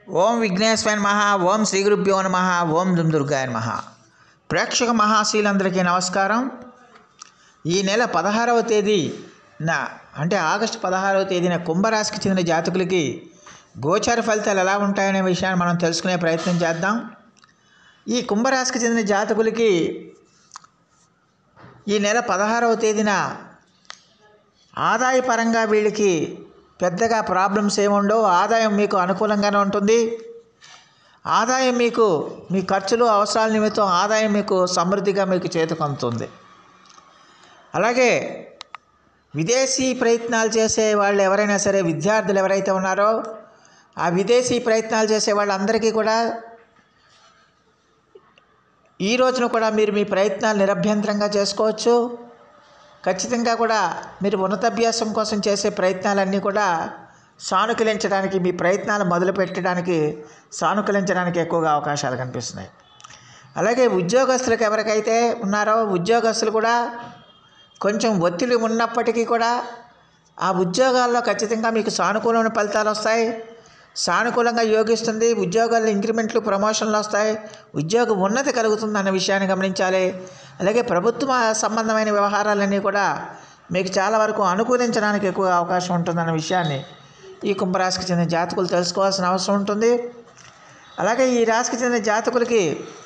ఓం విఘ్నేశ్వర నమ ఓం శ్రీ గురుభ్యో నమ ఓం దుమ్ దుర్గాయ నమ ప్రేక్షక మహాశీలందరికీ నమస్కారం ఈ నెల పదహారవ తేదీన అంటే ఆగస్టు పదహారవ తేదీన కుంభరాశికి చెందిన జాతకులకి గోచార ఫలితాలు ఎలా ఉంటాయనే విషయాన్ని మనం తెలుసుకునే ప్రయత్నం చేద్దాం ఈ కుంభరాశికి చెందిన జాతకులకి ఈ నెల పదహారవ తేదీన ఆదాయపరంగా వీళ్ళకి పెద్దగా ప్రాబ్లమ్స్ ఏముండవు ఆదాయం మీకు అనుకూలంగానే ఉంటుంది ఆదాయం మీకు మీ ఖర్చులు అవసరాల నిమిత్తం ఆదాయం మీకు సమృద్ధిగా మీకు చేతికొందుతుంది అలాగే విదేశీ ప్రయత్నాలు చేసే వాళ్ళు ఎవరైనా సరే విద్యార్థులు ఎవరైతే ఉన్నారో ఆ విదేశీ ప్రయత్నాలు చేసే వాళ్ళందరికీ కూడా ఈ రోజున కూడా మీరు మీ ప్రయత్నాలు నిరభ్యంతరంగా చేసుకోవచ్చు ఖచ్చితంగా కూడా మీరు ఉన్నతాభ్యాసం కోసం చేసే ప్రయత్నాలన్నీ కూడా సానుకూలించడానికి మీ ప్రయత్నాలు మొదలు పెట్టడానికి సానుకూలించడానికి ఎక్కువగా అవకాశాలు కనిపిస్తున్నాయి అలాగే ఉద్యోగస్తులకు ఎవరికైతే ఉన్నారో ఉద్యోగస్తులు కూడా కొంచెం ఒత్తిడి ఉన్నప్పటికీ కూడా ఆ ఉద్యోగాల్లో ఖచ్చితంగా మీకు సానుకూలమైన ఫలితాలు వస్తాయి సానుకూలంగా యోగిస్తుంది ఉద్యోగాల్లో ఇంక్రిమెంట్లు ప్రమోషన్లు వస్తాయి ఉద్యోగ ఉన్నతి కలుగుతుంది అన్న విషయాన్ని గమనించాలి అలాగే ప్రభుత్వ సంబంధమైన వ్యవహారాలన్నీ కూడా మీకు చాలా వరకు అనుకూలించడానికి ఎక్కువ అవకాశం ఉంటుందన్న విషయాన్ని ఈ కుంభరాశికి చెందిన జాతకులు తెలుసుకోవాల్సిన అవసరం ఉంటుంది అలాగే ఈ రాశికి చెందిన జాతకులకి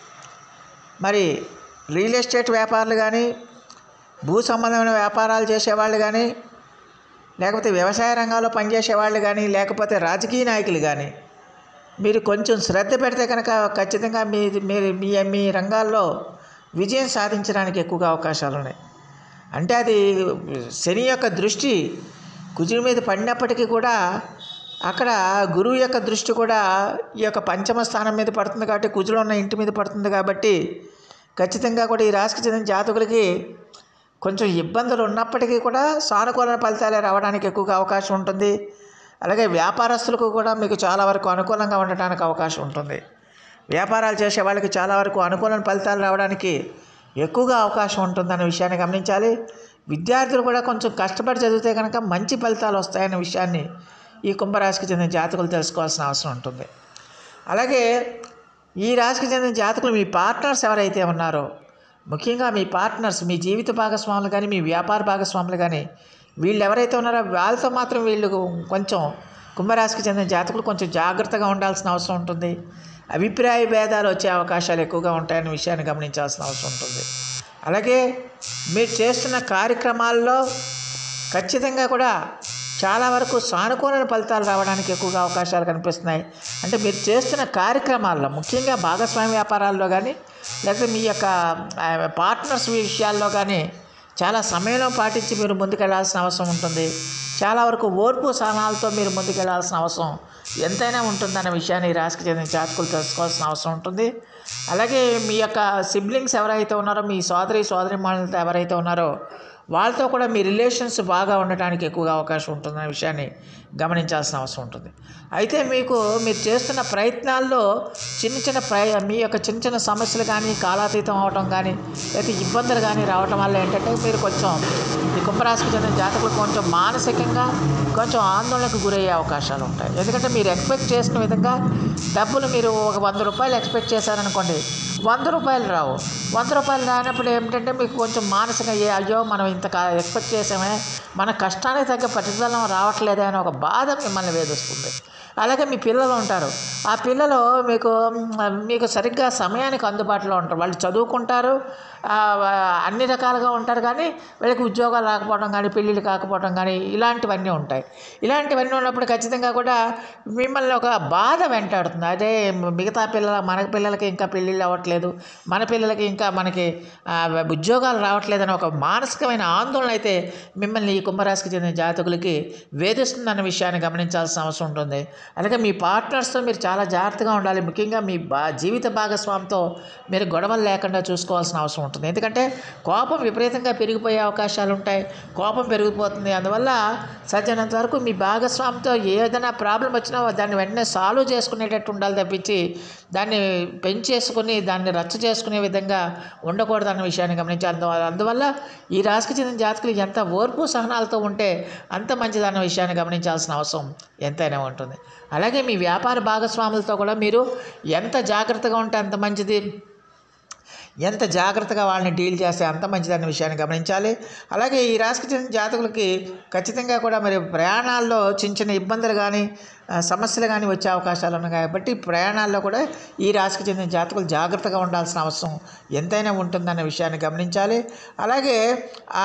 మరి రియల్ ఎస్టేట్ వ్యాపారులు కానీ భూ సంబంధమైన వ్యాపారాలు చేసేవాళ్ళు కానీ లేకపోతే వ్యవసాయ రంగంలో పనిచేసే వాళ్ళు కానీ లేకపోతే రాజకీయ నాయకులు కానీ మీరు కొంచెం శ్రద్ధ పెడితే కనుక ఖచ్చితంగా మీ మీరు మీ మీ రంగాల్లో విజయం సాధించడానికి ఎక్కువగా అవకాశాలు ఉన్నాయి అంటే అది శని యొక్క దృష్టి కుజుడి మీద పడినప్పటికీ కూడా అక్కడ గురువు యొక్క దృష్టి కూడా ఈ యొక్క పంచమ స్థానం మీద పడుతుంది కాబట్టి కుజుడు ఉన్న ఇంటి మీద పడుతుంది కాబట్టి ఖచ్చితంగా కూడా ఈ రాశికి చెందిన జాతకులకి కొంచెం ఇబ్బందులు ఉన్నప్పటికీ కూడా సానుకూల ఫలితాలే రావడానికి ఎక్కువగా అవకాశం ఉంటుంది అలాగే వ్యాపారస్తులకు కూడా మీకు చాలా వరకు అనుకూలంగా ఉండటానికి అవకాశం ఉంటుంది వ్యాపారాలు చేసే వాళ్ళకి చాలా వరకు అనుకూలమైన ఫలితాలు రావడానికి ఎక్కువగా అవకాశం ఉంటుందనే విషయాన్ని గమనించాలి విద్యార్థులు కూడా కొంచెం కష్టపడి చదివితే కనుక మంచి ఫలితాలు వస్తాయనే విషయాన్ని ఈ కుంభరాశికి చెందిన జాతకులు తెలుసుకోవాల్సిన అవసరం ఉంటుంది అలాగే ఈ రాశికి చెందిన జాతకులు మీ పార్ట్నర్స్ ఎవరైతే ఉన్నారో ముఖ్యంగా మీ పార్ట్నర్స్ మీ జీవిత భాగస్వాములు కానీ మీ వ్యాపార భాగస్వాములు కానీ వీళ్ళు ఎవరైతే ఉన్నారో వాళ్ళతో మాత్రం వీళ్ళు కొంచెం కుంభరాశికి చెందిన జాతకులు కొంచెం జాగ్రత్తగా ఉండాల్సిన అవసరం ఉంటుంది అభిప్రాయ భేదాలు వచ్చే అవకాశాలు ఎక్కువగా ఉంటాయనే విషయాన్ని గమనించాల్సిన అవసరం ఉంటుంది అలాగే మీరు చేస్తున్న కార్యక్రమాల్లో ఖచ్చితంగా కూడా చాలా వరకు సానుకూల ఫలితాలు రావడానికి ఎక్కువగా అవకాశాలు కనిపిస్తున్నాయి అంటే మీరు చేస్తున్న కార్యక్రమాల్లో ముఖ్యంగా భాగస్వామి వ్యాపారాల్లో కానీ లేకపోతే మీ యొక్క పార్ట్నర్స్ విషయాల్లో కానీ చాలా సమయంలో పాటించి మీరు ముందుకెళ్లాల్సిన అవసరం ఉంటుంది చాలా వరకు ఓర్పు సహనాలతో మీరు ముందుకెళ్లాల్సిన అవసరం ఎంతైనా ఉంటుందన్న విషయాన్ని ఈ రాశికి చెందిన జాతకులు తెలుసుకోవాల్సిన అవసరం ఉంటుంది అలాగే మీ యొక్క సిబ్లింగ్స్ ఎవరైతే ఉన్నారో మీ సోదరి సోదరి ఎవరైతే ఉన్నారో వాళ్ళతో కూడా మీ రిలేషన్స్ బాగా ఉండటానికి ఎక్కువగా అవకాశం ఉంటుందనే విషయాన్ని గమనించాల్సిన అవసరం ఉంటుంది అయితే మీకు మీరు చేస్తున్న ప్రయత్నాల్లో చిన్న చిన్న ప్రయ మీ యొక్క చిన్న చిన్న సమస్యలు కానీ కాలాతీతం అవటం కానీ లేకపోతే ఇబ్బందులు కానీ రావటం వల్ల ఏంటంటే మీరు కొంచెం ఈ కుంభరాశికి చెందిన జాతకులు కొంచెం మానసికంగా కొంచెం ఆందోళనకు గురయ్యే అవకాశాలు ఉంటాయి ఎందుకంటే మీరు ఎక్స్పెక్ట్ చేసిన విధంగా డబ్బులు మీరు ఒక వంద రూపాయలు ఎక్స్పెక్ట్ చేశారనుకోండి వంద రూపాయలు రావు వంద రూపాయలు రానప్పుడు ఏమిటంటే మీకు కొంచెం మానసికంగా ఏ అయ్యో మనం ఇంత ఎక్స్పెక్ట్ చేసామే మన కష్టానికి తగ్గ ప్రతిఫలం రావట్లేదే అని ఒక బాధ మిమ్మల్ని వేధిస్తుంది అలాగే మీ పిల్లలు ఉంటారు ఆ పిల్లలు మీకు మీకు సరిగ్గా సమయానికి అందుబాటులో ఉంటారు వాళ్ళు చదువుకుంటారు అన్ని రకాలుగా ఉంటారు కానీ వీళ్ళకి ఉద్యోగాలు రాకపోవడం కానీ పెళ్ళిళ్ళు కాకపోవడం కానీ ఇలాంటివన్నీ ఉంటాయి ఇలాంటివన్నీ ఉన్నప్పుడు ఖచ్చితంగా కూడా మిమ్మల్ని ఒక బాధ వెంటాడుతుంది అదే మిగతా పిల్లల మన పిల్లలకి ఇంకా పెళ్ళిళ్ళు అవ్వట్లేదు మన పిల్లలకి ఇంకా మనకి ఉద్యోగాలు రావట్లేదని ఒక మానసికమైన ఆందోళన అయితే మిమ్మల్ని ఈ కుంభరాశికి చెందిన జాతకులకి వేధిస్తుందన్న విషయాన్ని గమనించాల్సిన అవసరం ఉంటుంది అలాగే మీ పార్ట్నర్స్తో మీరు చాలా జాగ్రత్తగా ఉండాలి ముఖ్యంగా మీ బా జీవిత భాగస్వామితో మీరు గొడవలు లేకుండా చూసుకోవాల్సిన అవసరం ఉంటుంది ఎందుకంటే కోపం విపరీతంగా పెరిగిపోయే అవకాశాలు ఉంటాయి కోపం పెరిగిపోతుంది అందువల్ల సజ్జనంత వరకు మీ భాగస్వామితో ఏదైనా ప్రాబ్లం వచ్చినా దాన్ని వెంటనే సాల్వ్ చేసుకునేటట్టు ఉండాలి తప్పించి దాన్ని పెంచేసుకుని దాన్ని రచ్చ చేసుకునే విధంగా ఉండకూడదు అన్న విషయాన్ని గమనించాలి అందువల్ల అందువల్ల ఈ రాశికి చెందిన జాతకులు ఎంత ఓర్పు సహనాలతో ఉంటే అంత మంచిదన్న విషయాన్ని గమనించాల్సిన అవసరం ఎంతైనా ఉంటుంది అలాగే మీ వ్యాపార భాగస్వాములతో కూడా మీరు ఎంత జాగ్రత్తగా ఉంటే అంత మంచిది ఎంత జాగ్రత్తగా వాళ్ళని డీల్ చేస్తే అంత మంచిదన్న విషయాన్ని గమనించాలి అలాగే ఈ రాశికి చెందిన జాతకులకి ఖచ్చితంగా కూడా మరి ప్రయాణాల్లో చిన్న చిన్న ఇబ్బందులు కానీ ఆ, సమస్యలు కానీ వచ్చే అవకాశాలు ఉన్నాయి కాబట్టి ప్రయాణాల్లో కూడా ఈ రాశికి చెందిన జాతకులు జాగ్రత్తగా ఉండాల్సిన అవసరం ఎంతైనా ఉంటుందన్న విషయాన్ని గమనించాలి అలాగే ఆ,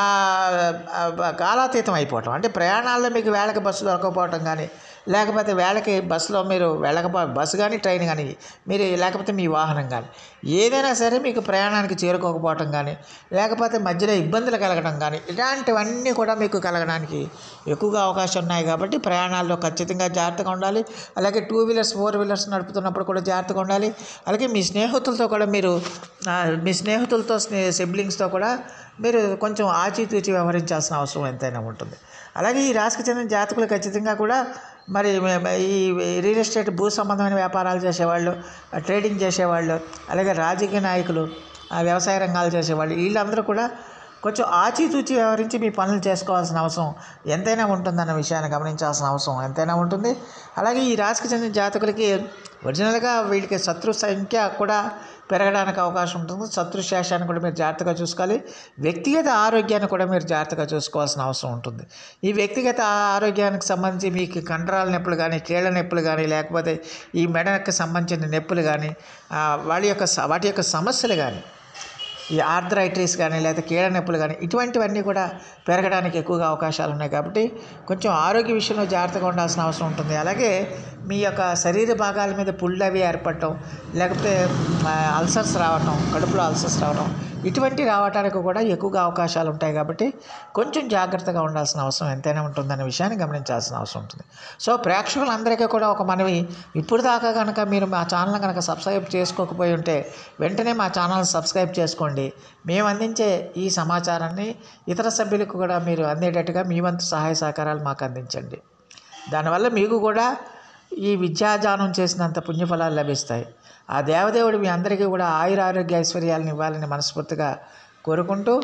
ఆ, కాలాతీతం అయిపోవటం అంటే ప్రయాణాల్లో మీకు వేళకి బస్సు దొరకకపోవటం కానీ లేకపోతే వేళకి బస్సులో మీరు వెళ్ళకపో బస్సు కానీ ట్రైన్ కానీ మీరు లేకపోతే మీ వాహనం కానీ ఏదైనా సరే మీకు ప్రయాణానికి చేరుకోకపోవటం కానీ లేకపోతే మధ్యలో ఇబ్బందులు కలగడం కానీ ఇలాంటివన్నీ కూడా మీకు కలగడానికి ఎక్కువగా అవకాశం ఉన్నాయి కాబట్టి ప్రయాణాల్లో ఖచ్చితంగా జాగ్రత్తగా ఉండాలి అలాగే టూ వీలర్స్ ఫోర్ వీలర్స్ నడుపుతున్నప్పుడు కూడా జాగ్రత్తగా ఉండాలి అలాగే మీ స్నేహితులతో కూడా మీరు ఆ, మీ స్నేహితులతో స్నే సిబ్లింగ్స్తో కూడా మీరు కొంచెం ఆచితూచి వ్యవహరించాల్సిన అవసరం ఎంతైనా ఉంటుంది అలాగే ఈ రాశికి చెందిన జాతకులు ఖచ్చితంగా కూడా మరి మే- మే- ఈ రియల్ ఎస్టేట్ భూ సంబంధమైన వ్యాపారాలు చేసేవాళ్ళు ఆ ట్రేడింగ్ చేసేవాళ్ళు అలాగే రాజకీయ నాయకులు ఆ వ్యవసాయ రంగాలు చేసేవాళ్ళు వీళ్ళందరూ కూడా కొంచెం ఆచితూచి వ్యవహరించి మీ పనులు చేసుకోవాల్సిన అవసరం ఎంతైనా ఉంటుందన్న విషయాన్ని గమనించాల్సిన అవసరం ఎంతైనా ఉంటుంది అలాగే ఈ రాశికి చెందిన జాతకులకి ఒరిజినల్గా వీళ్ళకి శత్రు సంఖ్య కూడా పెరగడానికి అవకాశం ఉంటుంది శత్రు శేషాన్ని కూడా మీరు జాగ్రత్తగా చూసుకోవాలి వ్యక్తిగత ఆరోగ్యాన్ని కూడా మీరు జాగ్రత్తగా చూసుకోవాల్సిన అవసరం ఉంటుంది ఈ వ్యక్తిగత ఆరోగ్యానికి సంబంధించి మీకు కండరాల నొప్పులు కానీ కీళ్ళ నొప్పులు కానీ లేకపోతే ఈ మెడకు సంబంధించిన నొప్పులు కానీ ఆ, వాటి యొక్క స- వాటి యొక్క సమస్యలు కానీ ఈ ఆర్థరైటిస్ కానీ లేదా కీళ్ళ నొప్పులు కానీ ఇటువంటివన్నీ కూడా పెరగడానికి ఎక్కువగా అవకాశాలు ఉన్నాయి కాబట్టి కొంచెం ఆరోగ్య విషయంలో జాగ్రత్తగా ఉండాల్సిన అవసరం ఉంటుంది అలాగే మీ యొక్క శరీర భాగాల మీద పుళ్ళు అవి ఏర్పడటం లేకపోతే అల్సర్స్ రావటం కడుపులో అల్సర్స్ రావటం ఇటువంటి రావడానికి కూడా ఎక్కువగా అవకాశాలు ఉంటాయి కాబట్టి కొంచెం జాగ్రత్తగా ఉండాల్సిన అవసరం ఎంతైనా ఉంటుందనే విషయాన్ని గమనించాల్సిన అవసరం ఉంటుంది సో ప్రేక్షకులందరికీ కూడా ఒక మనవి ఇప్పుడు దాకా కనుక మీరు మా ఛానల్ కనుక సబ్స్క్రైబ్ చేసుకోకపోయి ఉంటే వెంటనే మా ఛానల్ సబ్స్క్రైబ్ చేసుకోండి మేము అందించే ఈ సమాచారాన్ని ఇతర సభ్యులకు కూడా మీరు అందేటట్టుగా మీ వంతు సహాయ సహకారాలు మాకు అందించండి దానివల్ల మీకు కూడా ఈ విద్యాదానం చేసినంత పుణ్యఫలాలు లభిస్తాయి ఆ దేవదేవుడు మీ అందరికీ కూడా ఆయుర ఆరోగ్య ఐశ్వర్యాలను ఇవ్వాలని మనస్ఫూర్తిగా కోరుకుంటూ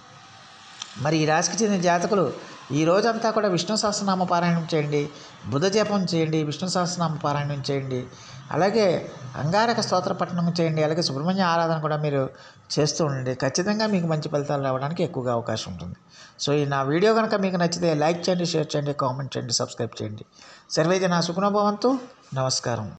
మరి ఈ రాశికి చెందిన జాతకులు ఈ రోజంతా కూడా విష్ణు సహస్రనామ పారాయణం చేయండి బుధ జపం చేయండి విష్ణు సహస్రనామ పారాయణం చేయండి అలాగే అంగారక స్తోత్ర పఠనం చేయండి అలాగే సుబ్రహ్మణ్య ఆరాధన కూడా మీరు చేస్తూ ఉండండి ఖచ్చితంగా మీకు మంచి ఫలితాలు రావడానికి ఎక్కువగా అవకాశం ఉంటుంది సో ఈ నా వీడియో కనుక మీకు నచ్చితే లైక్ చేయండి షేర్ చేయండి కామెంట్ చేయండి సబ్స్క్రైబ్ చేయండి సర్వేజన సుఖనోభవంతు నమస్కారం